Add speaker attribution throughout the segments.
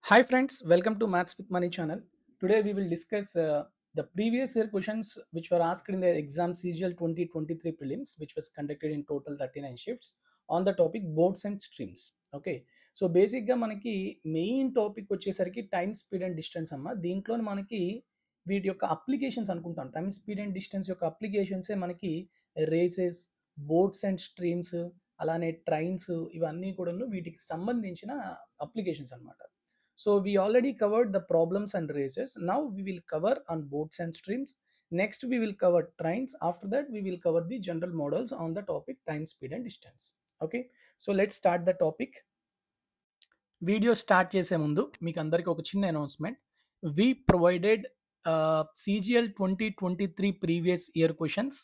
Speaker 1: Hi friends, welcome to Maths with Money channel. Today we will discuss uh, the previous year questions which were asked in the exam CGL 2023 prelims which was conducted in total 39 shifts on the topic boards and streams. Okay so బేసిక్గా మనకి main topic వచ్చేసరికి time speed and distance అమ్మ దీంట్లో మనకి వీటి యొక్క applications అనుకుంటాం time speed and distance యొక్క అప్లికేషన్సే మనకి రేసెస్ బోట్స్ అండ్ స్ట్రీమ్స్ అలానే ట్రైన్స్ ఇవన్నీ కూడాను వీటికి సంబంధించిన అప్లికేషన్స్ అన్నమాట so we already covered the problems and races now we will cover on boats and streams next we will cover trains after that we will cover the general models on the topic time speed and distance okay so let's start the topic video start చేసే ముందు మీకు అందరికీ ఒక చిన్న announcement we provided CGL twenty twenty three previous year questions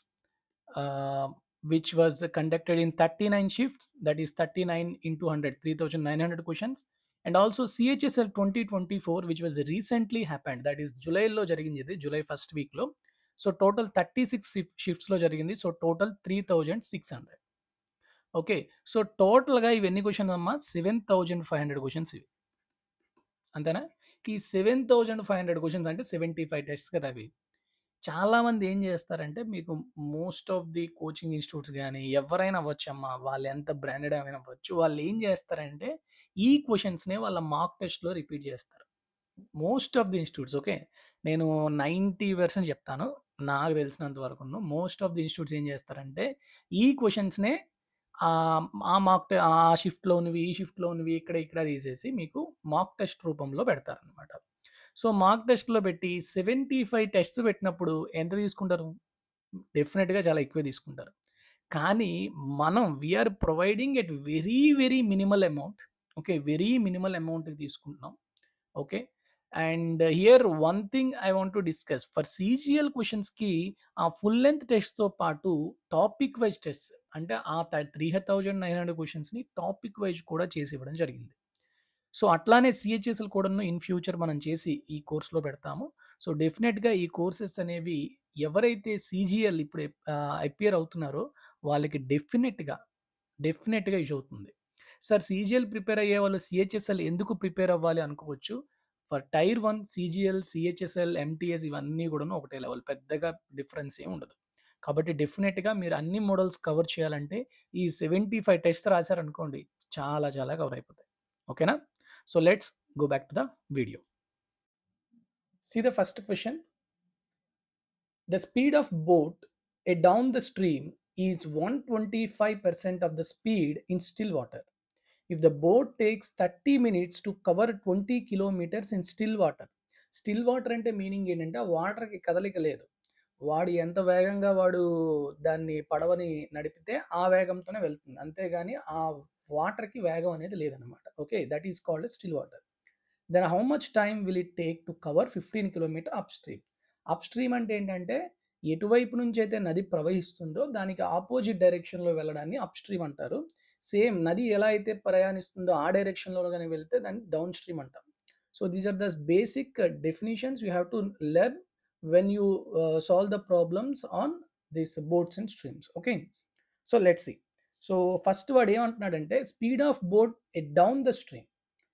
Speaker 1: which was conducted in thirty nine shifts that is thirty nine into hundred three thousand nine hundred questions and also CHSL twenty twenty four which was recently happened that is జూలైలో జరిగింది ఇది July first వీక్లో so total thirty six షిఫ్ట్స్లో జరిగింది so total three thousand six hundred okay so టోటల్గా ఇవి ఎన్ని questions అమ్మా seven thousand five hundred questions ఇవి అంతేనా ఈ seven thousand five hundred questions అంటే సెవెంటీ ఫైవ్ టెస్ట్స్ కదా అవి చాలామంది ఏం చేస్తారంటే మీకు most of the coaching institutes కానీ ఎవరైనా అవ్వచ్చమ్మా వాళ్ళు ఎంత బ్రాండెడ్ అయినా అవ్వచ్చు వాళ్ళు ఏం చేస్తారంటే ఈ క్వశ్చన్స్నే వాళ్ళ మార్క్ టెస్ట్లో రిపీట్ చేస్తారు most of the institutes okay నేను నైంటీ పర్సెంట్ చెప్తాను నాకు తెలిసినంత వరకు మోస్ట్ ఆఫ్ ది ఇన్స్టిట్యూట్స్ ఏం చేస్తారంటే ఈ క్వశ్చన్స్నే ఆ మార్క్ ఆ షిఫ్ట్లోనివి ఈ షిఫ్ట్లోనివి ఇక్కడ ఇక్కడ తీసేసి మీకు మార్క్ టెస్ట్ రూపంలో పెడతారనమాట సో మార్క్ టెస్ట్‌లో పెట్టి 75 టెస్ట్స్ పెట్టినప్పుడు ఎంత తీసుకుంటారు? డెఫినిట్‌గా చాలా ఎక్కువే తీసుకుంటారు. కానీ మనం we are providing at very, very minimal amount. Okay. Very minimal అమౌంట్‌కి తీసుకుంటున్నాం. Okay. And here one thing I want to discuss for CGL క్వెషన్స్‌కి ఆ ఫుల్ లెంగ్త్ టెస్ట్‌తో పాటు టాపిక్ వైస్ టెస్ట్స్ అంటే ఆ త 3900 క్వెషన్స్‌ని టాపిక్ వైస్ కూడా చేసి ఇవ్వడం జరిగింది. సో అట్లానే సీహెచ్ఎస్ఎల్ కూడాను ఇన్ ఫ్యూచర్ మనం చేసి ఈ కోర్స్‌లో పెడతాము. సో డెఫినిట్‌గా ఈ కోర్సెస్ అనేవి ఎవరైతే సీజీఎల్ ఇప్పుడు ఆహ్, అపియర్ అవుతున్నారో వాళ్ళకి డెఫినిట్‌గా, డెఫినిట్‌గా యూజ్ అవుతుంది. సార్ సీజీఎల్ ప్రిపేర్ అయ్యేవాళ్ళు సీహెచ్ఎస్ఎల్ ఎందుకు ప్రిపేర్ అవ్వాలి అనుకోవచ్చు. For tier 1 CGL, CHSL, MTS ఇవన్నీ కూడాను ఒకటే లెవెల్. పెద్దగా డిఫరెన్స్ ఏమి ఉండదు. కాబట్టి డెఫినిట్‌గా మీరు అన్ని మోడల్స్ కవర్ చేయాలంటే ఈ 75 టెస్ట్స్ రాసారనుకోండి చాలా చాలా కవర్ అయిపోతాయి. ఓకేనా? So let's go back to the video. See the first question. The speed of boat uh, down the stream is 125% of the speed in still water. If the boat takes 30 minutes to cover 20 kilometers in still water. Still water అంటే meaning ఏంటంటే ఆ వాటర్‌కి కదలిక లేదు. వాడు ఎంత వేగంగా వాడు దాన్ని పడవని నడిపితే ఆ వేగంతోనే వెళ్తుంది. అంతేగాని ఆ వాటర్‌కి వేగం అనేది లేదనమాట. Okay. That is called still water. Then how much time will it take to cover 15 kilometre upstream. Upstream అంటే ఏంటంటే ఎటువైపు నుంచైతే నది ప్రవహిస్తుందో దానికి అపోజిట్ డైరెక్షన్‌లో వెళ్ళడాన్ని అప్ స్ట్రీమ్ అంటారు. సేమ్ నది ఎలా అయితే ప్రయాణిస్తుందో ఆ డైరెక్షన్‌లో గాని వెళ్తే దాన్ని డౌన్ స్ట్రీమ్ అంటాం. So these are the basic definitions you have to learn when you ah, solve the problems on this boats and streams. Okay. So let's see. So first వాడు ఏమంటున్నాడంటే speed of boat a down the stream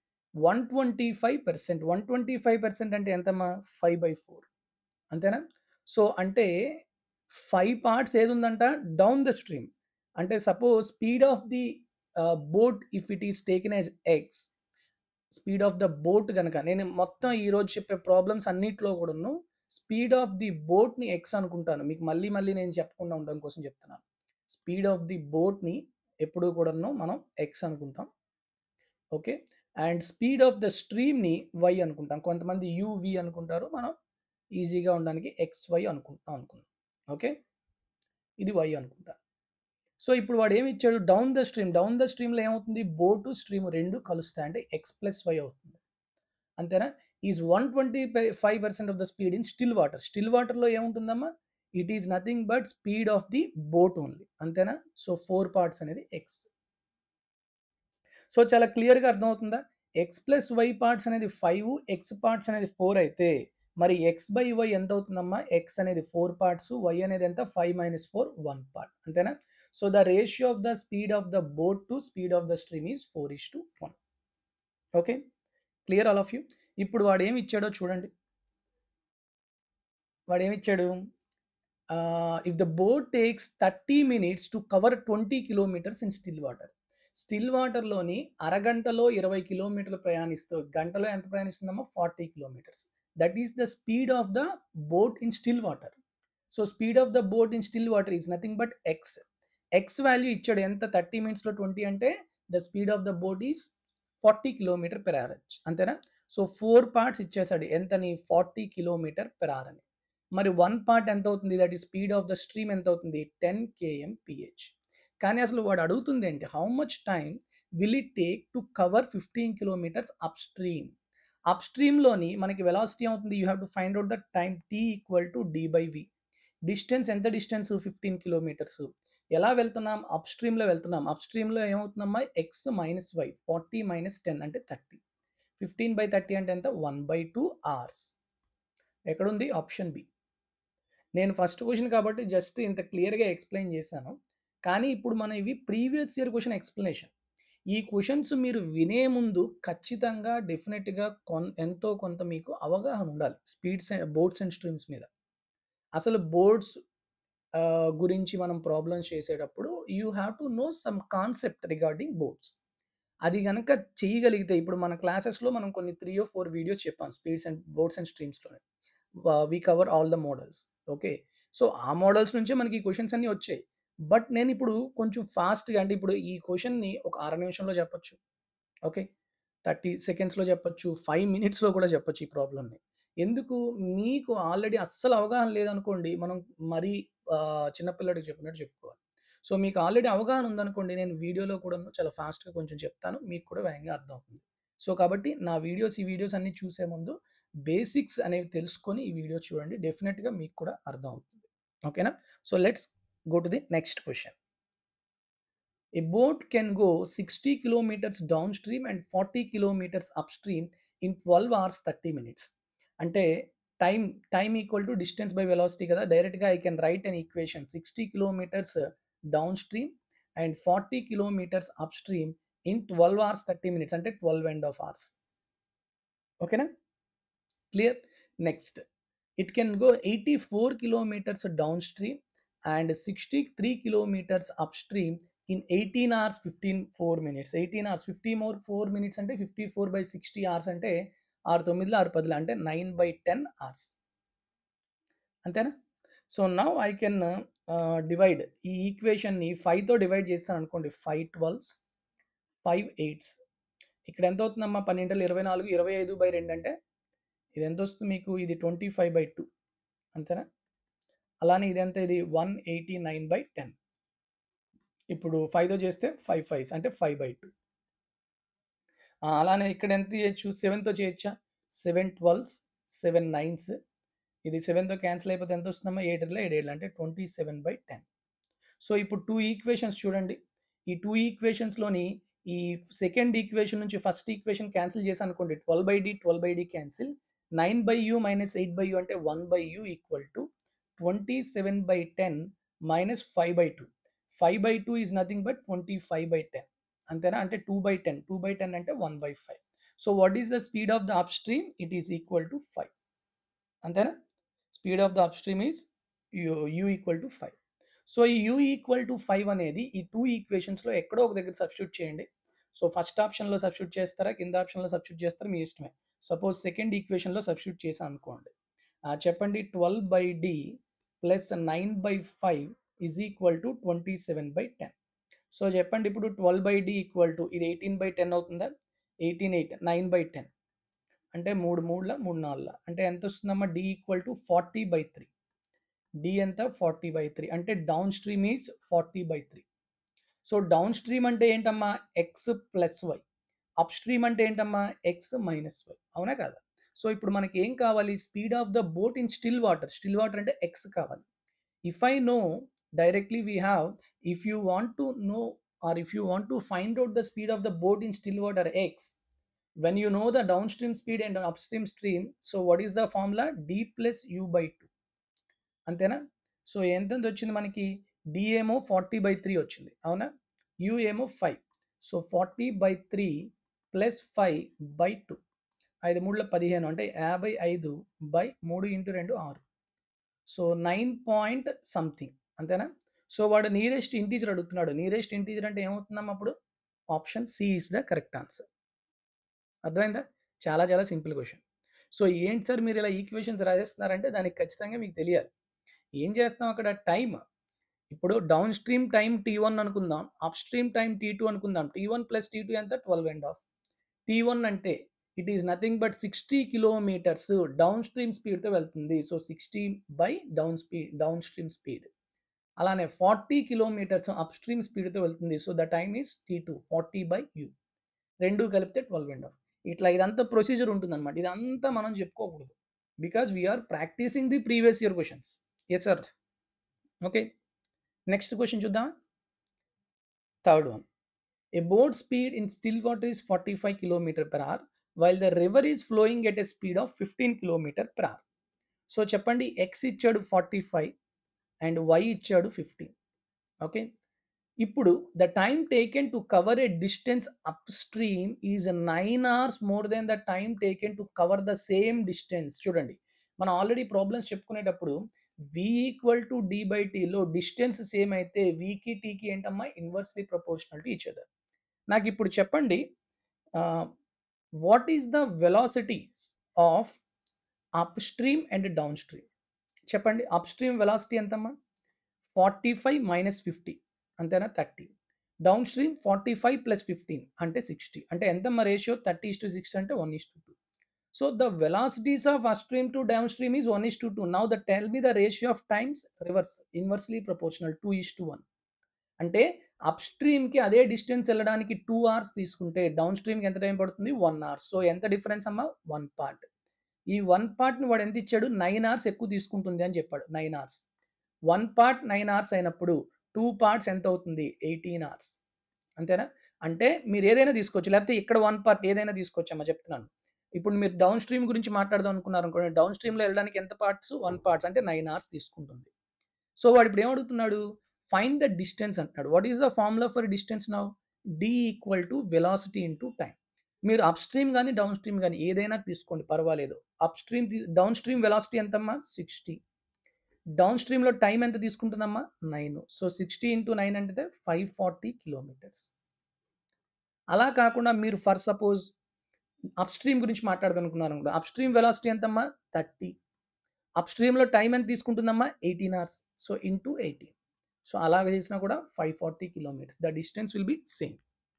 Speaker 1: 125% 125% అంటే ఎంతమ్మా? 5/4 అంతేనా? సో అంటే 5 parts ఏదుందంట? Down the stream. అంటే suppose speed of the ah, boat if it is taken as x speed of the boat గనక నేను మొత్తం ఈరోజు చెప్పే ప్రాబ్లమ్స్ అన్నిట్లో కూడాను స్పీడ్ ఆఫ్ ది బోట్‌ని ఎక్స్ అనుకుంటాను. మీకు మళ్ళీ మళ్ళీ నేను చెప్పకుండా ఉండడం కోసం చెప్తున్నాను. స్పీడ్ ఆఫ్ ది బోట్‌ని ఎప్పుడూ కూడాను మనం ఎక్స్ అనుకుంటాం. Okay. And speed of the స్ట్రీమ్‌ని వై అనుకుంటాం. కొంతమంది యూవీ అనుకుంటారు. మనం ఈజీగా ఉండడానికి ఎక్స్‌వై అనుకుంటాం అనుకుందాం. ఓకే. ఇది వై అనుకుంటా. సో ఇప్పుడు వాడు ఏమి ఇచ్చాడు? Down the stream. Down the స్ట్రీమ్‌లో ఏమవుతుంది? బోటు, స్ట్రీమ్ 2 కలుస్తాయి. అంటే ఎక్స్ ప్లస్ వై అవుతుంది. అంతేనా? Is 125% of the speed in still water. Still వాటర్‌లో ఏముంటుందమ్మా? It is nothing but speed of the boat only. అంతేనా? సో 4 పార్ట్స్ అనేది ఎక్స్. సో చాలా క్లియర్‌గా అర్థమవుతుందా? ఎక్స్ ప్లస్ వై పార్ట్స్ అనేది 5 ఎక్స్ పార్ట్స్ అనేది 4 అయితే మరి ఎక్స్ బై వై ఎంత అవుతుందమ్మా? ఎక్స్ అనేది 4 పార్ట్స్. వై అనేది ఎంత? 5 మైనస్ 4 1 పార్ట్. అంతేనా? So the ratio of the speed of the boat to speed of the stream is 4:1. Okay. Clear all of you ఇప్పుడు వాడు ఏమి ఇచ్చాడో చూడండి వాడు ఏమి ఇచ్చాడు if the boat takes thirty minutes to cover twenty kilometres in still water still వాటర్లోని అరగంటలో ఇరవై కిలోమీటర్లు ప్రయాణిస్తూ గంటలో ఎంత ప్రయాణిస్తుందమ్మా forty kilometres that is the speed of the boat in still water so speed of the boat in still water is nothing but x x value ఇచ్చాడు ఎంత థర్టీ మినిట్స్లో ట్వంటీ అంటే the speed of the boat is forty kilometre per hour అంతేనా so four parts ఇచ్చేసాడు ఎంతని forty kilometre per hour అని మరి one part ఎంత అవుతుంది దట్ ఈ స్పీడ్ ఆఫ్ ద స్ట్రీమ్ ఎంత అవుతుంది టెన్ కేఎం పిహెచ్ కానీ అసలు వాడు అడుగుతుంది ఏంటి how much time will it take to cover fifteen kilometres upstream up స్ట్రీమ్లోని మనకి వెలాసిటీ అవుతుంది you have to find out the time t equal to D by v distance ఎంత distance fifteen kilometres ఎలా వెళ్తున్నాం up స్ట్రీమ్లో వెళ్తున్నాం up స్ట్రీమ్లో ఏమవుతుందమ్మా x minus y forty minus ten అంటే థర్టీ ఫిఫ్టీన్ బై థర్టీ అంటే ఎంత వన్ బై టూ అవర్స్ ఎక్కడుంది ఆప్షన్ బి నేను ఫస్ట్ క్వశ్చన్ కాబట్టి జస్ట్ ఇంత క్లియర్గా ఎక్స్ప్లెయిన్ చేశాను కానీ ఇప్పుడు మనం ఇవి ప్రీవియస్ ఇయర్ క్వశ్చన్ ఎక్స్ప్లెనేషన్ ఈ క్వశ్చన్స్ మీరు వినే ముందు ఖచ్చితంగా డెఫినెట్గా కొన్ ఎంతో కొంత మీకు అవగాహన ఉండాలి స్పీడ్స్ బోర్డ్స్ అండ్ స్ట్రీమ్స్ మీద అసలు బోర్డ్స్ గురించి మనం ప్రాబ్లమ్స్ చేసేటప్పుడు you have to know some concept regarding boards అది కనుక చేయగలిగితే ఇప్పుడు మన క్లాసెస్లో మనం కొన్ని త్రీ ఓ ఫోర్ వీడియోస్ చెప్పాం స్పీడ్స్ అండ్ బోర్డ్స్ అండ్ స్ట్రీమ్స్లోనే we cover all the models okay so ఆ మోడల్స్ నుంచే మనకి ఈ క్వశ్చన్స్ అన్నీ వచ్చాయి బట్ నేను ఇప్పుడు కొంచెం ఫాస్ట్గా అంటే ఇప్పుడు ఈ క్వశ్చన్ని ఒక అర నిమిషంలో చెప్పొచ్చు ఓకే థర్టీ సెకండ్స్లో చెప్పొచ్చు ఫైవ్ మినిట్స్లో కూడా చెప్పొచ్చు ఈ ప్రాబ్లమ్ని ఎందుకు మీకు ఆల్రెడీ అస్సలు అవగాహన లేదనుకోండి మనం మరీ చిన్నపిల్లడికి చెప్పినట్టు చెప్పుకోవాలి సో మీకు ఆల్రెడీ అవగాహన ఉందనుకోండి నేను వీడియోలో కూడా చాలా ఫాస్ట్గా కొంచెం చెప్తాను మీకు కూడా వేగంగా అర్థం అవుతుంది సో కాబట్టి నా వీడియోస్ ఈ వీడియోస్ అన్నీ చూసే ముందు బేసిక్స్ అనేవి తెలుసుకొని ఈ వీడియో చూడండి డెఫినెట్గా మీకు కూడా అర్థం అవుతుంది ఓకేనా so let's go to the next question. A boat can go 60 kilometers downstream and 40 kilometers upstream in 12 hours 30 minutes. అంటే time time equal to distance by velocity కదా డైరెక్ట్గా I can write an equation sixty kilometres downstream and forty kilometres upstream in twelve hours thirty minutes అంటే twelve and half hours ఓకేనా clear next it can go eighty four kilometres downstream and sixty three kilometres upstream in eighteen hours fifteen four minutes eighteen hours fifty more four minutes అంటే fifty four by sixty hours అంటే ఆరు తొమ్మిదిలో ఆరు పదిలో అంటే nine by ten hours అంతేనా so now I can divide ఈ ఈక్వేషన్ని ఫైవ్తో డివైడ్ చేస్తాను అనుకోండి ఫైవ్ ట్వెల్వ్స్ ఫైవ్ ఎయిట్స్ ఇక్కడ ఎంత అవుతుందమ్మా పన్నెండులో ఇరవై నాలుగు ఇరవై ఐదు బై రెండు అంటే ఇది ఎంత వస్తుంది మీకు ఇది ట్వంటీ ఫైవ్ బై టూ అంతేనా అలానే ఇది ఎంత ఇది one eighty nine by ten ఇప్పుడు ఫైవ్తో చేస్తే ఫైవ్ ఫైవ్స్ అంటే ఫైవ్ బై టూ అలానే ఇక్కడ ఎంత చేయొచ్చు సెవెన్తో చేయొచ్చా సెవెన్ ట్వెల్వ్స్ సెవెన్ నైన్స్ ఇది సెవెన్తో క్యాన్సిల్ అయిపోతే ఎంత వస్తుందమ్మా ఏడులో ఏడేళ్ళు అంటే twenty seven by ten so ఇప్పుడు టూ ఈక్వేషన్స్ చూడండి ఈ టూ ఈక్వేషన్స్లోని ఈ సెకండ్ ఈక్వేషన్ నుంచి ఫస్ట్ ఈక్వేషన్ క్యాన్సిల్ చేసి అనుకోండి twelve by D twelve by D cancel nine by U minus eight by U అంటే one by U equal to twenty seven by ten minus five by two five by two is nothing but twenty five by ten అంతేనా అంటే two by ten two by ten అంటే one by five so what is the speed of the upstream it is equal to five అంతేనా speed of the upstream is U U equal to five so ఈ U equal to five అనేది ఈ two ఈక్వేషన్స్లో ఎక్కడో ఒక దగ్గర substitute చేయండి so first ఆప్షన్లో substitute చేస్తారా కింద ఆప్షన్లో సబ్స్టిట్యూట్ చేస్తారా మీ ఇష్టమే సపోజ్ సెకండ్ ఈక్వేషన్లో సబ్స్టిట్యూట్ చేసాం అనుకోండి చెప్పండి twelve by D plus nine by five is equal to twenty seven by ten so చెప్పండి ఇప్పుడు twelve by D equal to ఇది ఎయిటీన్ బై టెన్ అవుతుందా eighteen eight nine by ten అంటే మూడు మూడుల మూడు నాలుగుల అంటే ఎంత వస్తుందమ్మా D equal to forty by three D ఎంత ఫార్టీ బై త్రీ అంటే downstream is forty by three so downstream అంటే ఏంటమ్మా X plus why up upstream అంటే ఏంటమ్మా ఎక్స్ మైనస్ వై అవునా కదా సో ఇప్పుడు మనకి ఏం కావాలి speed of the boat in still water still water అంటే ఎక్స్ కావాలి if I know directly we have if you want to know or if you want to find out the speed of the boat in still water X when you know the downstream speed and upstream stream so what is the formula d plus u by 2 అంతేనా so ఎంత వచ్చింది మనకి D ఏమో forty by three వచ్చింది అవునా U ఏమో five so forty by three plus five by two ఐదు మూడుల పదిహేను అంటే యాభై ఐదు బై మూడు ఇంటూ రెండు ఆరు సో నైన్ పాయింట్ సంథింగ్ అంతేనా సో వాడు నియరెస్ట్ ఇంటీజర్ అడుగుతున్నాడు నియరెస్ట్ ఇంటీజర్ అంటే ఏమవుతుందమ్మా అప్పుడు option C is the correct answer అర్థమైందా చాలా చాలా సింపుల్ క్వశ్చన్ సో ఏంటి సార్ మీరు ఇలా ఈక్వేషన్స్ రాసేస్తున్నారంటే దానికి ఖచ్చితంగా మీకు తెలియాలి ఏం చేస్తాం అక్కడ టైం ఇప్పుడు downstream time T one అనుకుందాం upstream time T two అనుకుందాం T one plus T two ఎంత twelve and half T one అంటే it is nothing but sixty kilometres downstream స్పీడ్తో వెళ్తుంది so sixty by down speed downstream speed అలానే forty kilometres upstream స్పీడ్తో వెళ్తుంది so the time is T two forty by U రెండు కలిపితే twelve and half ఇట్లా ఇదంతా procedure ఉంటుందన్నమాట ఇదంతా మనం చెప్పుకోకూడదు because we are practising the previous year questions yes sir okay next question చూద్దాం third one A boat speed in still water is forty five kilometre per hour while the river is flowing at a speed of fifteen kilometre per hour so చెప్పండి X ఇచ్చాడు forty five and Y ఇచ్చాడు fifteen okay ఇప్పుడు the time taken to cover a distance upstream is nine hours more than the time taken to cover the same distance చూడండి మనం already problems చెప్పుకునేటప్పుడు V equal to D by టీలో distance same అయితే వికి టీకి ఏంటమ్మా inversely proportional to each other నాకు ఇప్పుడు చెప్పండి what is the velocities of upstream and downstream చెప్పండి అప్ స్ట్రీమ్ వెలాసిటీ ఎంతమ్మా ఫార్టీ ఫైవ్ మైనస్ ఫిఫ్టీ అంతేనా thirty downstream forty five plus fifteen అంటే సిక్స్టీ అంటే ఎంతమ్మా ratio thirty is to six అంటే one is to two so the velocities of upstream to downstream is one is to two now the tell me the ratio of times reverse inversely proportional two is to one అంటే అప్ స్ట్రీమ్కి అదే distance వెళ్ళడానికి two hours తీసుకుంటే డౌన్ స్ట్రీమ్కి ఎంత time పడుతుంది వన్ అవర్స్ సో ఎంత డిఫరెన్స్ అమ్మా వన్ పార్ట్ ఈ వన్ పార్ట్ని వాడు ఎంత ఇచ్చాడు నైన్ అవర్స్ ఎక్కువ తీసుకుంటుంది అని చెప్పాడు nine hours one part nine hours అయినప్పుడు టూ పార్ట్స్ ఎంత అవుతుంది ఎయిటీన్ అవర్స్ అంతేనా అంటే మీరు ఏదైనా తీసుకోవచ్చు లేకపోతే ఇక్కడ వన్ పార్ట్ ఏదైనా తీసుకోవచ్చమ్మా చెప్తున్నాను ఇప్పుడు మీరు డౌన్ స్ట్రీమ్ గురించి మాట్లాడదాం అనుకున్నారు అనుకోండి డౌన్ స్ట్రీమ్లో వెళ్ళడానికి ఎంత పార్ట్స్ వన్ పార్ట్స్ అంటే నైన్ అవర్స్ తీసుకుంటుంది సో వాడు ఇప్పుడు ఏమడుగుతున్నాడు ఫైండ్ ద డిస్టెన్స్ అంటున్నాడు what is the formula for distance now D equal to velocity into time మీరు అప్ స్ట్రీమ్ కానీ డౌన్ స్ట్రీమ్ కానీ ఏదైనా తీసుకోండి పర్వాలేదు upstream downstream velocity ఎంతమ్మా సిక్స్టీ డౌన్ స్ట్రీమ్లో టైం ఎంత తీసుకుంటుందమ్మా nine so sixty into nine అంటే ఫైవ్ ఫార్టీ కిలోమీటర్స్ అలా కాకుండా మీరు ఫర్ సపోజ్ అప్ స్ట్రీమ్ గురించి మాట్లాడదాం అనుకున్నారు అనుకుంటా అప్ స్ట్రీమ్ వెలాసిటీ ఎంతమ్మా థర్టీ అప్ స్ట్రీమ్లో టైం ఎంత తీసుకుంటుందమ్మా eighteen hours so into eighteen so అలాగ చేసినా కూడా five forty kilometres the distance will be same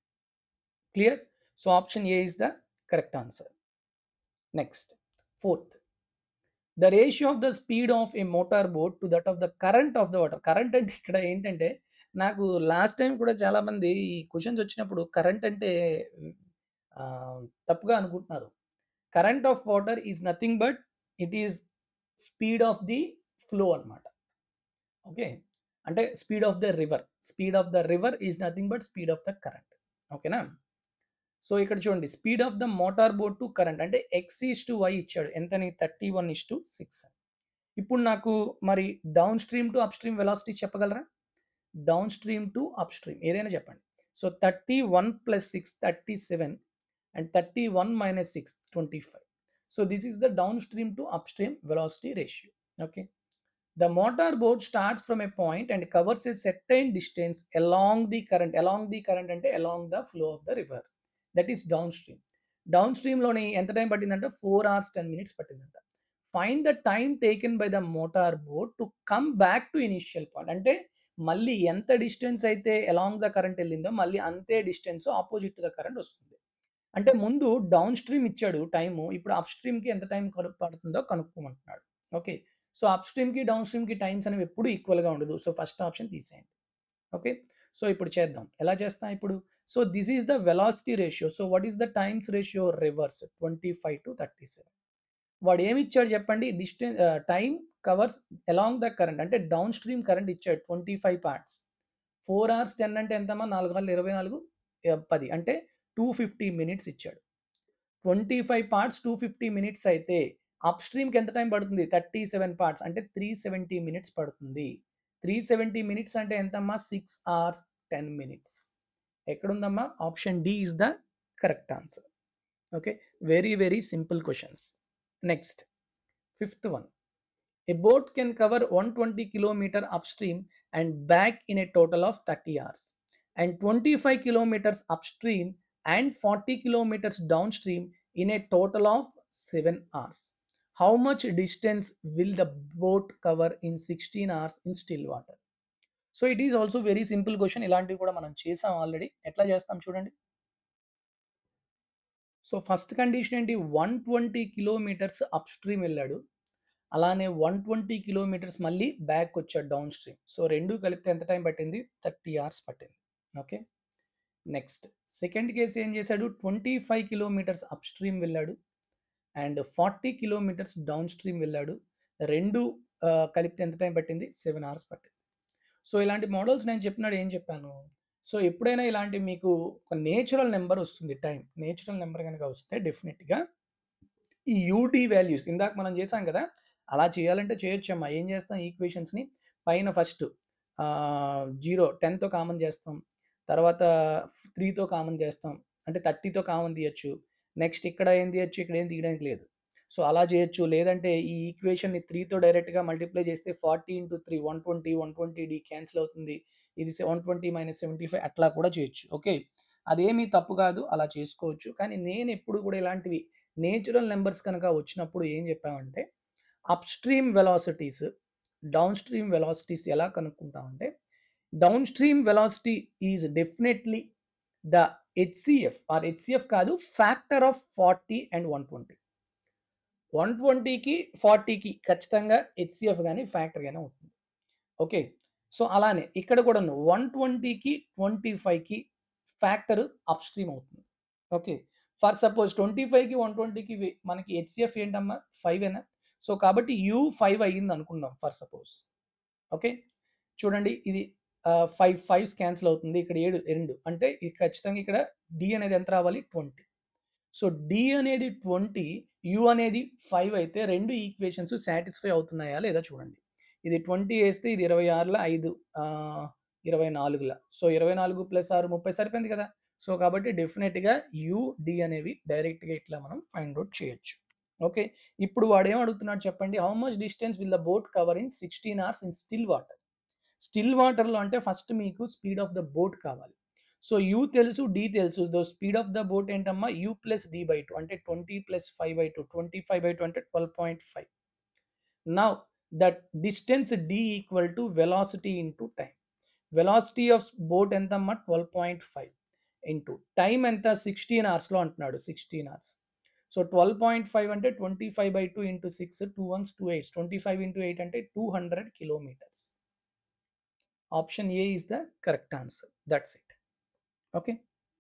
Speaker 1: clear so option A is the correct answer next fourth the ratio of the speed of a motor boat to that of the current of the water current అంటే ఇక్కడ ఏంటంటే నాకు last time కూడా చాలామంది ఈ questions వచ్చినప్పుడు current అంటే ఆ, తప్పుగా అనుకుంటున్నారు current of water is nothing but it is speed of the flow అన్నమాట ఓకే అంటే speed of the river speed of the river is nothing but speed of the current ఓకేనా సో ఇక్కడ చూడండి speed of the motor boat to current అంటే X is to Y ఇచ్చాడు ఎంతని thirty one is to six ఇప్పుడు నాకు మరి downstream to upstream velocity చెప్పగలరా downstream to upstream ఏదైనా చెప్పండి so thirty one plus six thirty seven and thirty one minus six twenty five so this is the downstream to upstream velocity ratio okay The motor boat starts from a point and covers a certain distance along the current. Along the current అంటే along the flow of the river. That is downstream. డౌన్స్ట్రీమ్లోని ఎంత time పట్టిందంటే four hours ten minutes పట్టిందంట find the time taken by the motor boat to come back to initial point అంటే మళ్ళీ ఎంత distance అయితే along the current వెళ్ళిందో మళ్ళీ అంతే డిస్టెన్స్ ఆపోజిట్ ద కరెంట్ వస్తుంది అంటే ముందు డౌన్ స్ట్రీమ్ ఇచ్చాడు టైము ఇప్పుడు అప్ స్ట్రీమ్కి ఎంత టైం పడుతుందో కనుక్కోమంటున్నాడు ఓకే సో అప్ స్ట్రీమ్కి డౌన్ స్ట్రీమ్కి టైమ్స్ అనేవి ఎప్పుడు ఈక్వల్గా ఉండదు సో ఫస్ట్ ఆప్షన్ తీసేయండి ఓకే సో ఇప్పుడు చేద్దాం ఎలా చేస్తాం ఇప్పుడు so this is the velocity ratio so what is the times ratio reverse twenty five to thirty seven వాడు ఏమి ఇచ్చాడు చెప్పండి distance time covers along the current అంటే డౌన్ స్ట్రీమ్ కరెంట్ ఇచ్చాడు twenty five parts four hours ten అంటే ఎంతమ్మా నాలుగు వందల ఇరవై నాలుగు ఆ, పది అంటే టూ ఫిఫ్టీ మినిట్స్ ఇచ్చాడు twenty five parts two fifty minutes అయితే అప్ స్ట్రీమ్కి ఎంత టైం పడుతుంది థర్టీ సెవెన్ పార్ట్స్ అంటే త్రీ సెవెంటీ మినిట్స్ పడుతుంది త్రీ సెవెంటీ మినిట్స్ అంటే ఎంతమ్మా సిక్స్ అవర్స్ టెన్ మినిట్స్ ఎక్కడుందమ్మా option D is the correct answer okay very very simple questions next fifth one A boat can cover 120 kilometer upstream and back in a total of 30 hours and 25 kilometers upstream and 40 kilometers downstream in a total of 7 hours. How much distance will the boat cover in 16 hours in still water? So it is also very simple question ఇలాంటివి కూడా మనం చేసాం already ఎట్లా చేస్తాం చూడండి so first condition ఏంటి one twenty kilometres upstream వెళ్ళాడు అలానే వన్ ట్వంటీ కిలోమీటర్స్ మళ్ళీ బ్యాక్ వచ్చాడు డౌన్ స్ట్రీమ్ సో రెండు కలిపితే ఎంత టైం పట్టింది థర్టీ అవర్స్ పట్టింది ఓకే నెక్స్ట్ సెకండ్ కేసు ఏం చేశాడు twenty five kilometres upstream వెళ్ళాడు and forty kilometres downstream వెళ్ళాడు రెండు ఆ, కలిపితే ఎంత టైం పట్టింది సెవెన్ అవర్స్ పట్టింది సో ఇలాంటి మోడల్స్ నేను చెప్పినాడు ఏం చెప్పాను సో ఎప్పుడైనా ఇలాంటి మీకు ఒక నేచురల్ నెంబర్ వస్తుంది టైం నేచురల్ నెంబర్ కనుక వస్తే డెఫినెట్గా ఈ యూడి వాల్యూస్ ఇందాక మనం చేసాం కదా అలా చేయాలంటే చేయొచ్చమ్మా ఏం చేస్తాం ఈక్వేషన్స్ని పైన ఫస్ట్ జీరో టెన్తో కామన్ చేస్తాం తర్వాత త్రీతో కామన్ చేస్తాం అంటే థర్టీతో కామన్ తీయచ్చు నెక్స్ట్ ఇక్కడ ఏం తీయచ్చు ఇక్కడ ఏం తీయడానికి లేదు సో అలా చేయొచ్చు లేదంటే ఈ ఈక్వేషన్ని త్రీతో డైరెక్ట్గా మల్టిప్లై చేస్తే forty into three one twenty one twenty D cancel అవుతుంది ఇది one twenty minus seventy five అట్లా కూడా చేయొచ్చు ఓకే అదేమీ తప్పు కాదు అలా చేసుకోవచ్చు కానీ నేను ఎప్పుడు కూడా ఇలాంటివి నేచురల్ నెంబర్స్ కనుక వచ్చినప్పుడు ఏం చెప్పామంటే upstream velocities downstream velocities ఎలా కనుక్కుంటామంటే downstream velocity is definitely the HCF or HCF కాదు factor of forty and one twenty one ట్వంటీకి ఫార్టీకి ఖచ్చితంగా హెచ్సిఎఫ్ కానీ ఫ్యాక్టర్ కానీ అవుతుంది ఓకే సో అలానే ఇక్కడ కూడా వన్ ట్వంటీకి ట్వంటీ ఫైవ్కి ఫ్యాక్టర్ అప్ స్ట్రీమ్ అవుతుంది ఓకే ఫర్ సపోజ్ ట్వంటీ ఫైవ్కి వన్ ట్వంటీకి మనకి హెచ్సిఎఫ్ ఏంటమ్మా ఫైవ్ ఏనా సో కాబట్టి యూ ఫైవ్ అయ్యింది అనుకుందాం ఫర్ సపోజ్ ఓకే చూడండి ఇది ఫైవ్ ఫైవ్స్ క్యాన్సిల్ అవుతుంది ఇక్కడ ఏడు రెండు అంటే ఇది ఖచ్చితంగా ఇక్కడ డి అనేది ఎంత రావాలి ట్వంటీ సో డి అనేది ట్వంటీ యు అనేది ఫైవ్ అయితే రెండు ఈక్వేషన్స్ సాటిస్ఫై అవుతున్నాయా లేదా చూడండి ఇది ట్వంటీ వేస్తే ఇది ఇరవై ఆరుల ఐదు ఆ, ఇరవై నాలుగుల సో ఇరవై నాలుగు ప్లస్ ఆరు ముప్పై సరిపోయింది కదా సో కాబట్టి డెఫినెట్గా యు డి అనేవి డైరెక్ట్గా ఇట్లా మనం ఫైండ్ అవుట్ చేయొచ్చు ఓకే ఇప్పుడు వాడు ఏం అడుగుతున్నాడు చెప్పండి how much distance will the boat cover in sixteen hours in still water still వాటర్లో అంటే ఫస్ట్ మీకు స్పీడ్ ఆఫ్ ద బోట్ కావాలి సో యూ తెలుసు డి తెలుసు though speed of the boat ఏంటమ్మా U plus D by two అంటే twenty plus five by two twenty five by two అంటే twelve point five now that distance D equal to velocity into time velocity of boat ఎంతమ్మా twelve point five into time ఎంత sixteen అవర్స్లో అంటున్నాడు sixteen hours so twelve point five అంటే twenty five by two into six two ones two eights twenty five into eight అంటే two hundred kilometres option A is the correct answer that's it okay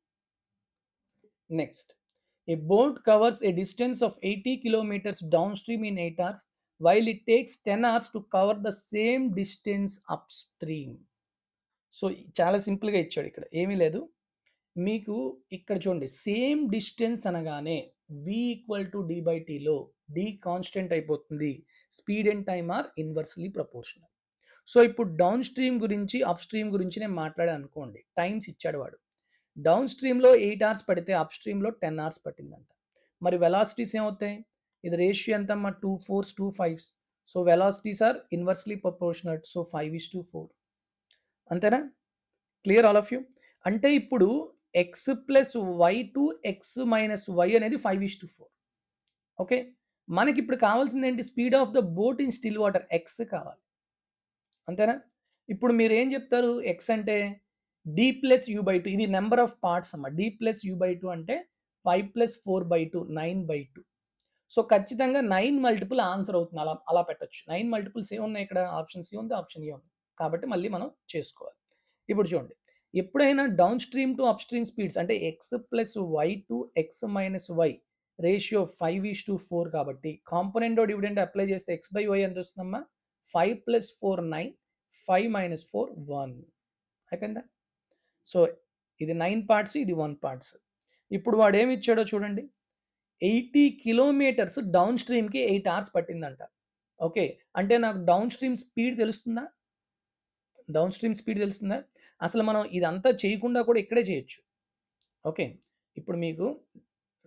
Speaker 1: next a boat covers a distance of 80 kilometers downstream in 8 hours while it takes 10 hours to cover the same distance upstream so చాలా సింపుల్గా ఇచ్చాడు ఇక్కడ ఏమీ లేదు మీకు ఇక్కడ చూడండి same distance అనగానే V equal to D by టీలో డి కాన్స్టెంట్ అయిపోతుంది speed and time are inversely proportional so ఇప్పుడు డౌన్ స్ట్రీమ్ గురించి అప్ స్ట్రీమ్ గురించి నేను మాట్లాడాను అనుకోండి టైమ్స్ ఇచ్చాడు వాడు డౌన్ స్ట్రీమ్లో ఎయిట్ అవర్స్ పడితే అప్ స్ట్రీమ్లో టెన్ అవర్స్ పట్టిందంట మరి వెలాసిటీస్ ఏమవుతాయి ఇది రేషియో ఎంతమ్మా two fours two fives so velocities are inversely proportional so five is to four అంతేనా క్లియర్ ఆల్ ఆఫ్ యూ అంటే ఇప్పుడు X plus Y to X minus Y అనేది five is to four okay మనకి ఇప్పుడు కావాల్సింది ఏంటి speed of the boat in still water X కావాలి అంతేనా ఇప్పుడు మీరు ఏం చెప్తారు ఎక్స్ అంటే D plus U by two ఇది నెంబర్ ఆఫ్ పార్ట్స్ అమ్మ D plus U by two అంటే five plus four by two nine by two so ఖచ్చితంగా నైన్ మల్టిపుల్ ఆన్సర్ అవుతుంది అలా అలా పెట్టచ్చు నైన్ మల్టిపుల్స్ ఏమున్నాయి ఇక్కడ ఆప్షన్ సి ఉంది ఆప్షన్ ఏ ఉంది కాబట్టి మళ్ళీ మనం చేసుకోవాలి ఇప్పుడు చూడండి ఎప్పుడైనా downstream to upstream speeds అంటే X plus Y to X minus Y ratio five is to four కాబట్టి కాంపోనెంట్ డివిడెంట్ అప్లై చేస్తే ఎక్స్ బై వై ఎంత వస్తుందమ్మా five plus four nine five minus four one అయిపోయిందా so ఇది nine parts ఇది one parts ఇప్పుడు వాడు ఏమి ఇచ్చాడో చూడండి ఎయిటీ కిలోమీటర్స్ డౌన్ స్ట్రీమ్కి ఎయిట్ అవర్స్ పట్టిందంట ఓకే అంటే నాకు డౌన్ స్ట్రీమ్ స్పీడ్ తెలుస్తుందా డౌన్ స్ట్రీమ్ స్పీడ్ తెలుస్తుందా అసలు మనం ఇదంతా చేయకుండా కూడా ఇక్కడే చేయొచ్చు ఓకే ఇప్పుడు మీకు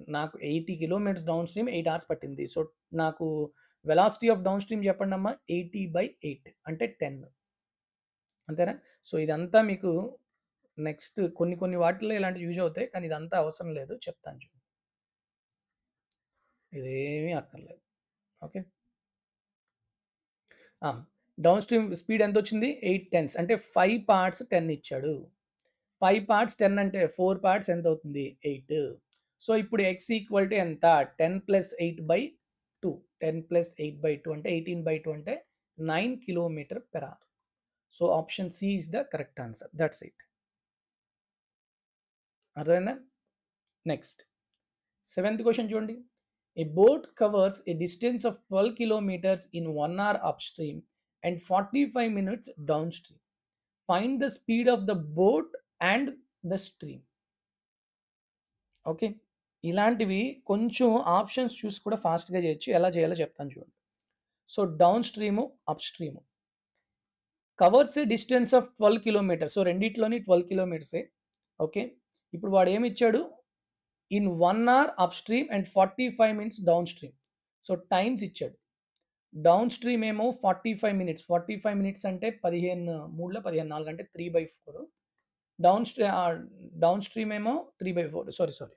Speaker 1: నాకు 80 కిలోమీటర్స్ డౌన్ స్ట్రీమ్ 8 అవర్స్ పట్టింది. సో, నాకు వెలాసిటీ ఆఫ్ డౌన్ స్ట్రీమ్ చెప్పండమ్మా 80/8 అంటే 10. అంతేనా? సో, ఇదంతా మీకు నెక్స్ట్ కొన్ని కొన్ని వాటిల్లో ఇలాంటివి యూజ్ అవుతాయి. కానీ ఇదంతా అవసరం లేదు. చెప్తాను చూడండి. ఇదేమీ అక్కర్లేదు. ఓకే. ఆ! డౌన్ స్ట్రీమ్ స్పీడ్ ఎంతొచ్చింది? 8 టెన్స్ అంటే 5 పార్ట్స్ 10 ఇచ్చాడు. 5 పార్ట్స్ 10 అంటే 4 పార్ట్స్ ఎంతవుతుంది? 8. సో, ఇప్పుడు ఎక్స్ ఈక్వల్ టు ఎంత? 10+8/2 10+8/2 అంటే 18/2 అంటే 9 kilometre per hour. So, option C is the correct answer. That's it. అర్థమైందా? నెక్స్ట్. సెవెంత్ క్వెషన్ చూడండి. A boat covers a distance of 12 kilometers in 1 hour upstream and 45 minutes downstream. Find the speed of the boat and the stream. Okay. ఇలాంటివి కొంచెం options చూసి కూడా ఫాస్ట్‌గా చేయొచ్చు. ఎలా చేయాలో చెప్తాను చూడండి. So, downstream, upstream. Covers a distance of 12 kilometres. So, రెండిట్లోని 12 కిలోమీటర్సే. ఓకే. ఇప్పుడు వాడేమిచ్చాడు? In 1 hour upstream and 45 minutes downstream. So, times ఇచ్చాడు. డౌన్ స్ట్రీమ్ ఏమో 45 మినిట్స్. 45 మినిట్స్ అంటే 15 మూడులో 15 4 అంటే 3/4. డౌన్ స్ట్రీ ఆహ్, డౌన్ స్ట్రీమ్ ఏమో 3/4 సారీ, సారీ.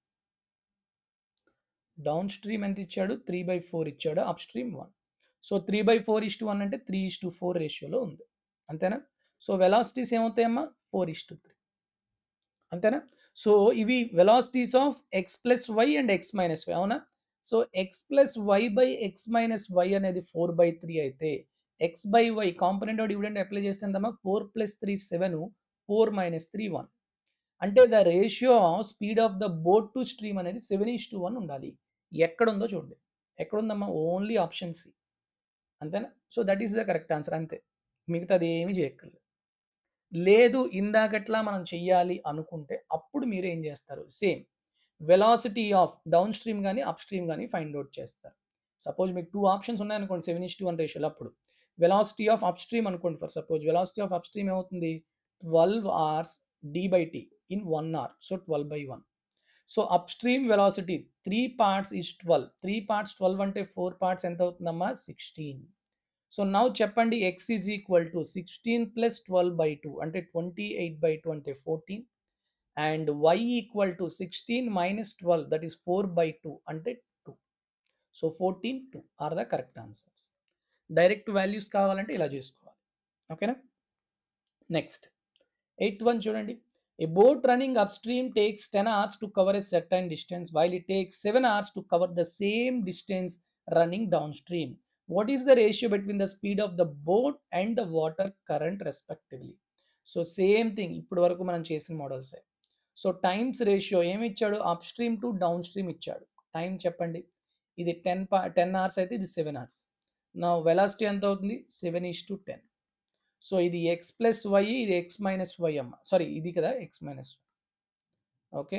Speaker 1: డౌన్ స్ట్రీమ్ ఎంత ఇచ్చాడు? 3/4 ఇచ్చాడు. Up stream 1. సో, 3/4:1 అంటే 3:4 రేషియోలో ఉంది. అంతేనా? సో, వెలాసిటీస్ ఏమవుతాయమ్మా? 4:3. అంతేనా? సో, ఇవి velocities of X plus Y and X minus Y అవునా? So, X plus Y by X minus Y అనేది 4/3 అయితే X by Y component of dividend apply చేస్తే ఎంతమ్మా? 4 + 3 7 4 - 3 1. అంటే the ratio of speed of the boat to stream అనేది 7:1 ఉండాలి. ఎక్కడుందో చూడండి. ఎక్కడుందమ్మా? Only option C. అంతేనా? So, that is the correct answer అంతే. మిగతాది ఏమీ చేయక్కర్లేదు. లేదు ఇందాకట్లా మనం చెయ్యాలి అనుకుంటే అప్పుడు మీరు ఏం చేస్తారు? Same velocity of downstream గాని, అప్ స్ట్రీమ్ గాని ఫైండ్ ఔట్ చేస్తారు. సపోజ్ మీకు 2 ఆప్షన్స్ ఉన్నాయనుకోండి 7:1 రేషియోలో అప్పుడు. వెలాసిటీ ఆఫ్ అప్ స్ట్రీమ్ అనుకోండి for suppose velocity of upstream ఏమవుతుంది? 12 అవర్స్ డి/టీ in 1 hour. So, 12/1. So, upstream velocity 3 parts is 12. 3 parts 12 అంటే 4 పార్ట్స్ ఎంత అవుతుందమ్మా? 16. సో, నౌ చెప్పండి ఎక్స్ ఈజ్ ఈక్వల్ టు 16 + 12/2 అంటే 28/2 అంటే 14 and Y equal to 16 - 12 that is 4/2 అంటే 2. So, 14, 2 are the correct answers. Direct values కావాలంటే ఇలా చేసుకోవాలి. ఓకేనా? నెక్స్ట్. ఎయిత్ వన్ చూడండి. A boat running upstream takes 10 hours to cover a certain distance while it takes 7 hours to cover the same distance running downstream. What is the ratio between the speed of the boat and the water current respectively? So, same thing ఇప్పటి వరకు మనం చేసిన మోడల్సే. So, times ratio ఏమిచ్చాడు? Upstream to downstream ఇచ్చాడు. Time చెప్పండి. ఇది 10 పా 10 అవర్స్ అయితే ఇది 7 అవర్స్. నౌ వెలాసిటీ ఎంత అవుతుంది? 7:10. సో, ఇది ఎక్స్ ప్లస్ వై ఇది ఎక్స్ మైనస్ వై అమ్మ. సారీ ఇది కదా ఎక్స్ మైనస్ వై. ఓకే.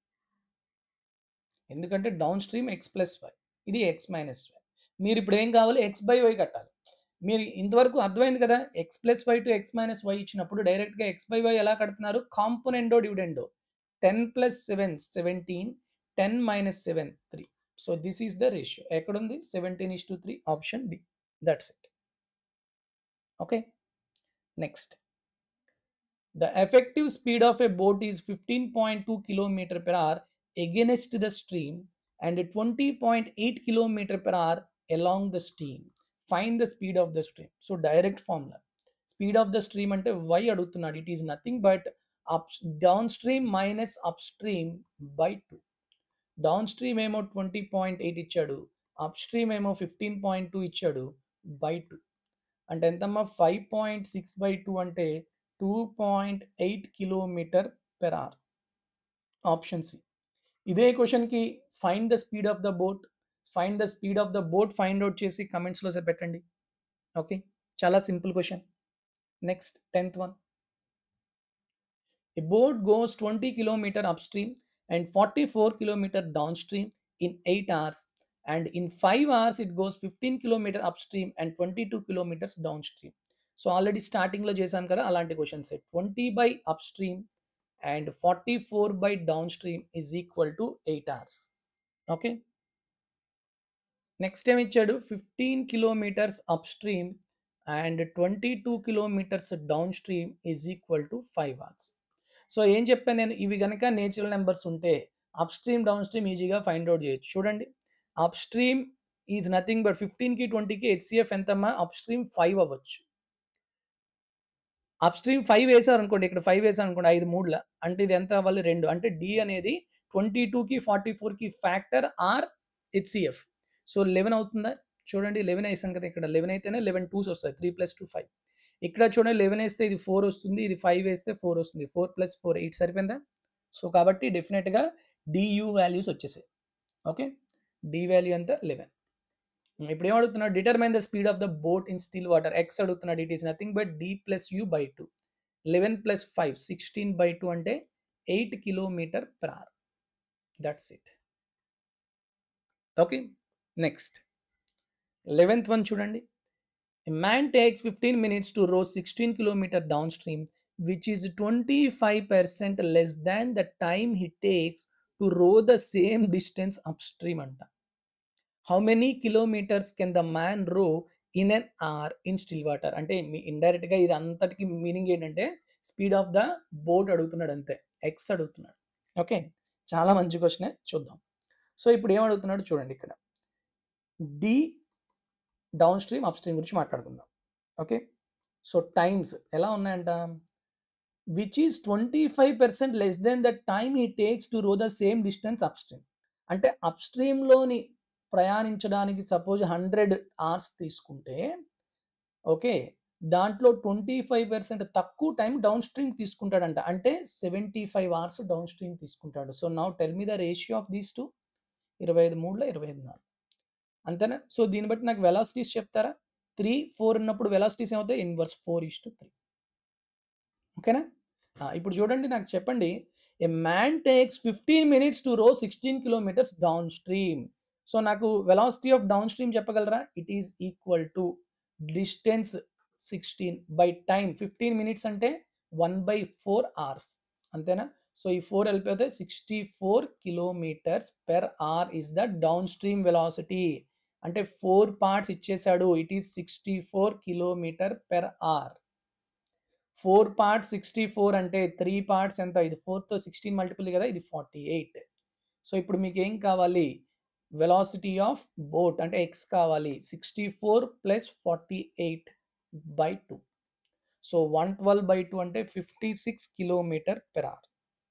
Speaker 1: ఎందుకంటే downstream X plus Y. ఇది ఎక్స్ మైనస్ వై. మీరు ఇప్పుడు ఏం కావాలి? ఎక్స్ బై వై కట్టాలి. మీరు ఇంతవరకు అర్థమైంది కదా? X plus Y to X minus Y ఇచ్చినప్పుడు డైరెక్ట్‌గా ఎక్స్ బై వై ఎలా కడుతున్నారు? కాంపోనెంటో డివిడెండో. 10 + 7 17 10 - 7 3. So, this is the ratio. ఎక్కడుంది? 17:3 option B. That's it. Okay. Next. The effective speed of a boat is 15.2 km per hour against the stream and 20.8 km per hour along the stream. Find the speed of the stream. So, direct formula. Speed of the stream అంటే y అడుగుతున్నాడు. It is nothing but up downstream minus upstream by 2. Downstream ఏమో 20.8 ఇచ్చాడు. Upstream ఏమో 15.2 ఇచ్చాడు by 2. అంటే ఎంతమ్మా? 5.6/2 అంటే 2.8 kilometre per hour. Option C. ఇదే క్వెషన్‌కి find the speed of the boat. Find the speed of the boat find out చేసి కామెంట్స్‌లో స పెట్టండి. ఓకే. చాలా సింపుల్ క్వెషన్. నెక్స్ట్ 10థ్ one. A boat goes 20 km upstream and 44 km downstream in 8 hours and in 5 hours it goes 15 km upstream and 22 km downstream. So, already స్టార్టింగ్‌లో చేశాం కదా! అలాంటి క్వెషన్సే. 20 by upstream and 44 by downstream is equal to 8 hours. Okay next ఏమి ఇచ్చాడు fifteen kilometres upstream and twenty two kilometres downstream is equal to five hours so ఏం చెప్పాను నేను ఇవి కనుక నేచురల్ నెంబర్స్ ఉంటే అప్ స్ట్రీమ్ డౌన్ స్ట్రీమ్ ఈజీగా find out చేయొచ్చు చూడండి upstream is nothing but ఫిఫ్టీన్కి ట్వంటీకి హెచ్సిఎఫ్ ఎంతమ్మా అప్ స్ట్రీమ్ ఫైవ్ అవ్వచ్చు అప్ స్ట్రీమ్ ఫైవ్ వేసారు అనుకోండి ఇక్కడ ఫైవ్ వేసారు అనుకోండి ఐదు మూడుల అంటే ఇది ఎంత అవ్వాలి రెండు అంటే డి అనేది ట్వంటీ టూకి ఫార్టీ ఫోర్కి factor or HCF so eleven అవుతుందా చూడండి లెవెన్ వేసాం కదా ఇక్కడ లెవెన్ అయితేనే లెవెన్ టూస్ వస్తాయి త్రీ ప్లస్ టూ ఫైవ్ ఇక్కడ చూడండి లెవెన్ వేస్తే ఇది ఫోర్ వస్తుంది ఇది ఫైవ్ వేస్తే ఫోర్ వస్తుంది ఫోర్ ప్లస్ ఫోర్ ఎయిట్ సరిపోయిందా సో కాబట్టి డెఫినెట్గా డియు వాల్యూస్ వచ్చేసాయి ఓకే డి వాల్యూ ఎంత లెవెన్ ఇప్పుడు ఏం అడుగుతున్నాడు determine the speed of the boat in still water X అడుగుతున్నాడు it is nothing but D plus U by two eleven plus five sixteen by two అంటే eight kilometre per hour that's it okay next eleventh one చూడండి A man takes 15 minutes to row 16 km downstream, which is 25% less than the time he takes to row the same distance upstream. anta. How many kilometers can the man row in an hour in still water? అంటే మీ ఇండైరెక్ట్గా ఇది అంతటికి meaning ఏంటంటే speed of the boat అడుగుతున్నాడు అంతే X అడుగుతున్నాడు okay చాలా మంచి క్వశ్చనే చూద్దాం సో ఇప్పుడు ఏం అడుగుతున్నాడు చూడండి ఇక్కడ D downstream upstream గురించి మాట్లాడుకుందాం ఓకే సో టైమ్స్ ఎలా ఉన్నాయంట which is twenty five percent less then the time he takes to row the same distance upstream అంటే అప్ స్ట్రీమ్లోని ప్రయాణించడానికి సపోజ్ హండ్రెడ్ అవర్స్ తీసుకుంటే ఓకే దాంట్లో ట్వంటీ ఫైవ్ పర్సెంట్ తక్కువ టైం డౌన్ స్ట్రీమ్ తీసుకుంటాడంట అంటే seventy five hours downstream తీసుకుంటాడు so now tell me the ratio of these two ఇరవై ఐదు మూడులో ఇరవై ఐదు నాలుగు అంతేనా సో దీన్ని బట్టి నాకు వెలాసిటీస్ చెప్తారా త్రీ ఫోర్ ఉన్నప్పుడు వెలాసిటీస్ ఏమవుతాయి inverse four is to three ఓకేనా ఆ, ఇప్పుడు చూడండి నాకు చెప్పండి a man takes fifteen minutes to row sixteen kilometres downstream so నాకు వెలాసిటీ ఆఫ్ డౌన్ స్ట్రీమ్ చెప్పగలరా it is equal to distance sixteen by time fifteen minutes అంటే one by four hours అంతేనా సో ఈ four వెళ్ళిపోతే sixty four kilometres per hour is the downstream velocity అంటే four parts ఇచ్చేసాడు it is sixty four kilometre per hour four parts sixty four అంటే three parts ఎంత ఇది ఫోర్తో sixteen multiple కదా ఇది ఫార్టీ ఎయిట్ సో ఇప్పుడు మీకు ఏం కావాలి వెలాసిటీ ఆఫ్ బోట్ అంటే ఎక్స్ కావాలి sixty four plus forty eight by two so one twelve by two అంటే fifty six kilometre per hour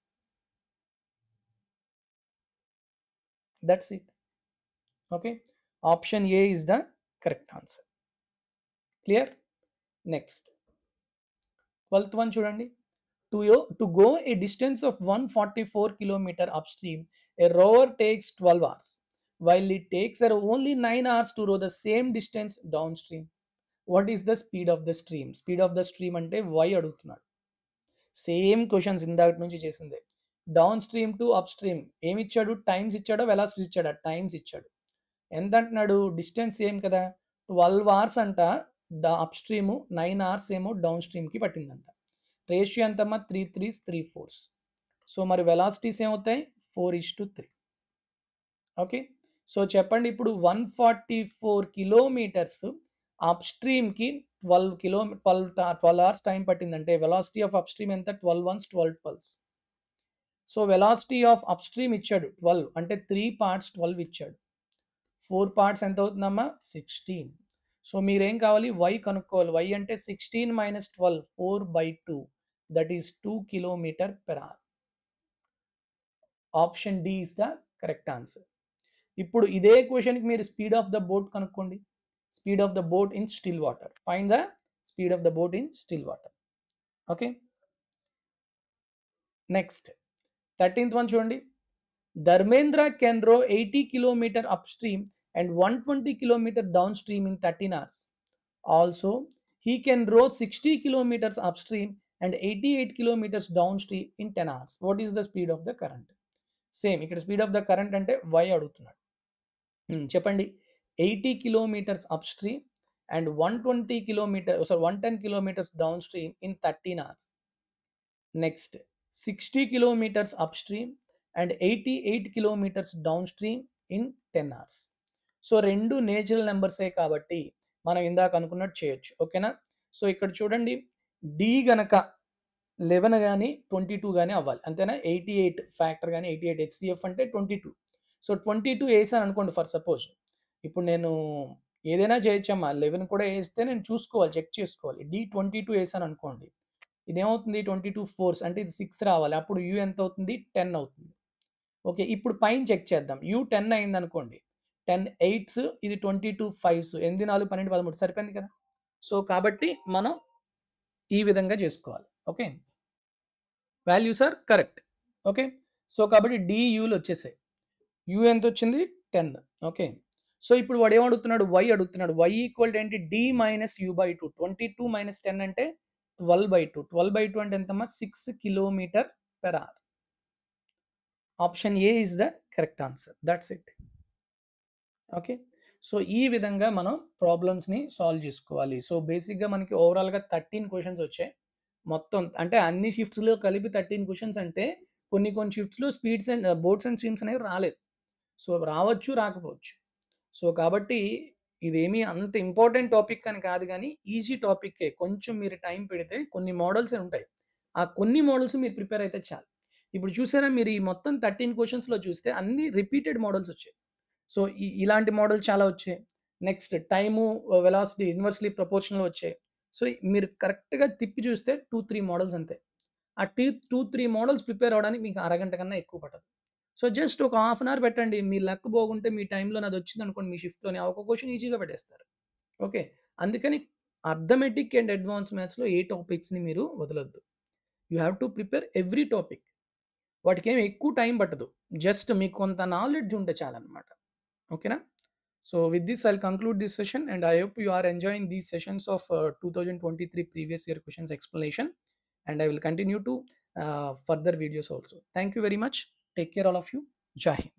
Speaker 1: that's it okay option A is the correct answer clear next twelfth one చూడండి to యో to go a distance of one forty four kilometre upstream a rower takes twelve hours while it takes uh only nine hours to row the same distance downstream what is the speed of the stream speed of the stream అంటే y అడుగుతున్నాడు same questions ఇందాక నుంచి చేసిందే downstream to upstream ఏమి ఇచ్చాడు times ఇచ్చాడో velocity ఇచ్చాడా times ఇచ్చాడు ఎంత అంటున్నాడు డిస్టెన్స్ ఏం కదా ట్వెల్వ్ అవర్స్ అంట అప్ స్ట్రీము నైన్ అవర్స్ ఏమో డౌన్ స్ట్రీమ్కి పట్టిందంట రేషియో ఎంతమ్మా three threes three fours so మరి వెలాసిటీస్ ఏమవుతాయి four is to three okay so చెప్పండి ఇప్పుడు వన్ ఫార్టీ ఫోర్ కిలోమీటర్స్ అప్ స్ట్రీమ్కి twelve kilo twelve twelve hours time పట్టిందంటే వెలాసిటీ ఆఫ్ అప్ స్ట్రీమ్ ఎంత twelve ones twelve twelves so velocity of upstream ఇచ్చాడు twelve అంటే three parts twelve ఇచ్చాడు four parts ఎంత అవుతుందమ్మా సిక్స్టీన్ సో మీరేం కావాలి వై కనుక్కోవాలి వై అంటే sixteen minus twelve four by two that is two kilometre per hour option D is the correct answer ఇప్పుడు ఇదే క్వశ్చన్కి మీరు స్పీడ్ ఆఫ్ ద బోట్ కనుక్కోండి speed of the boat in still water find the speed of the boat in still water okay next thirteenth one చూడండి Dharmendra can row eighty kilometre upstream and one twenty kilometre downstream in thirteen hours also he can row sixty kilometres upstream and eighty eight kilometres downstream in ten hours what is the speed of the current same ఇక్కడ speed of the current అంటే y అడుగుతున్నాడు Hmm, చెప్పండి eighty kilometres upstream and one twenty kilometre sorry one ten kilometres downstream in thirteen hours next sixty kilometres upstream and eighty eight kilometres downstream in ten hours so రెండు natural నెంబర్సే కాబట్టి మనం ఇందాక అనుకున్నట్టు చేయొచ్చు ఓకేనా so ఇక్కడ చూడండి డి గనక లెవెన్ కానీ ట్వంటీ టూ కానీ అవ్వాలి అంతేనా ఎయిటీ ఎయిట్ ఫ్యాక్టర్ కానీ ఎయిటీ ఎయిట్ హెచ్సిఎఫ్ అంటే twenty two so twenty two వేసాను అనుకోండి ఫర్ సపోజ్ ఇప్పుడు నేను ఏదైనా చేయొచ్చమ్మా లెవెన్ కూడా వేస్తే నేను చూసుకోవాలి చెక్ చేసుకోవాలి డి ట్వంటీ టూ వేసాను అనుకోండి ఇదేమవుతుంది ట్వంటీ టూ ఫోర్స్ అంటే ఇది సిక్స్ రావాలి అప్పుడు యూ ఎంత అవుతుంది టెన్ అవుతుంది ఓకే ఇప్పుడు పైన చెక్ చేద్దాం యూ టెన్ అయింది అనుకోండి టెన్ ఎయిట్స్ ఇది ట్వంటీ టూ ఫైవ్స్ ఎనిమిది నాలుగు పన్నెండు పదమూడు సరిపోయింది కదా సో కాబట్టి మనం ఈ విధంగా చేసుకోవాలి okay values are correct okay so కాబట్టి డియూలు వచ్చేసాయి యూ ఎంత వచ్చింది టెన్ ఓకే సో ఇప్పుడు వాడు ఏమడుగుతున్నాడు వై అడుగుతున్నాడు వై ఈక్వల్ ఏంటి d minus u by two twenty two minus ten అంటే twelve by two twelve by two అంటే ఎంతమ్మా six kilometre per hour option A is the correct answer that's it okay so ఈ విధంగా మనం ప్రాబ్లమ్స్ని solve చేసుకోవాలి so బేసిక్గా మనకి ఓవరాల్గా థర్టీన్ క్వశ్చన్స్ వచ్చాయి మొత్తం అంటే అన్ని షిఫ్ట్స్లో కలిపి థర్టీన్ క్వశ్చన్స్ అంటే కొన్ని కొన్ని షిఫ్ట్స్లో speeds and boards and streams అనేవి రాలేదు సో రావచ్చు రాకపోవచ్చు సో కాబట్టి ఇదేమీ అంత ఇంపార్టెంట్ టాపిక్ అని కాదు కానీ ఈజీ టాపిక్కే కొంచెం మీరు టైం పెడితే కొన్ని మోడల్స్ ఉంటాయి ఆ కొన్ని మోడల్స్ మీరు ప్రిపేర్ అయితే చాలు ఇప్పుడు చూసారా మీరు ఈ మొత్తం థర్టీన్ క్వశ్చన్స్లో చూస్తే అన్ని రిపీటెడ్ మోడల్స్ వచ్చాయి సో ఈ- ఇలాంటి మోడల్ చాలా వచ్చాయి next time velocity inversely proportional వచ్చాయి సో మీరు కరెక్ట్గా తిప్పి చూస్తే టూ త్రీ మోడల్స్ అంతే ఆ టీ టూ త్రీ మోడల్స్ ప్రిపేర్ అవ్వడానికి మీకు అరగంట కన్నా ఎక్కువ పట్టదు సో జస్ట్ ఒక హాఫ్ అన్ అవర్ పెట్టండి మీ లక్ బాగుంటే మీ టైంలో నాది వచ్చింది అనుకోండి మీ షిఫ్ట్లోని ఒక క్వశ్చన్ ఈజీగా పెట్టేస్తారు ఓకే అందుకని అర్థమెటిక్ అండ్ అడ్వాన్స్ మ్యాథ్స్లో ఏ టాపిక్స్ని మీరు వదలొద్దు you have to prepare every topic వాటికి ఏమి ఎక్కువ టైం పట్టదు జస్ట్ మీకు కొంత నాలెడ్జ్ ఉంటే చాలన్నమాట ఓకేనా so with this I'll conclude this session and I hope you are enjoying these sessions of two thousand twenty three previous year questions explanation and I will continue to uh, further videos also. Thank you very much. Take care all of you. Jai Hind.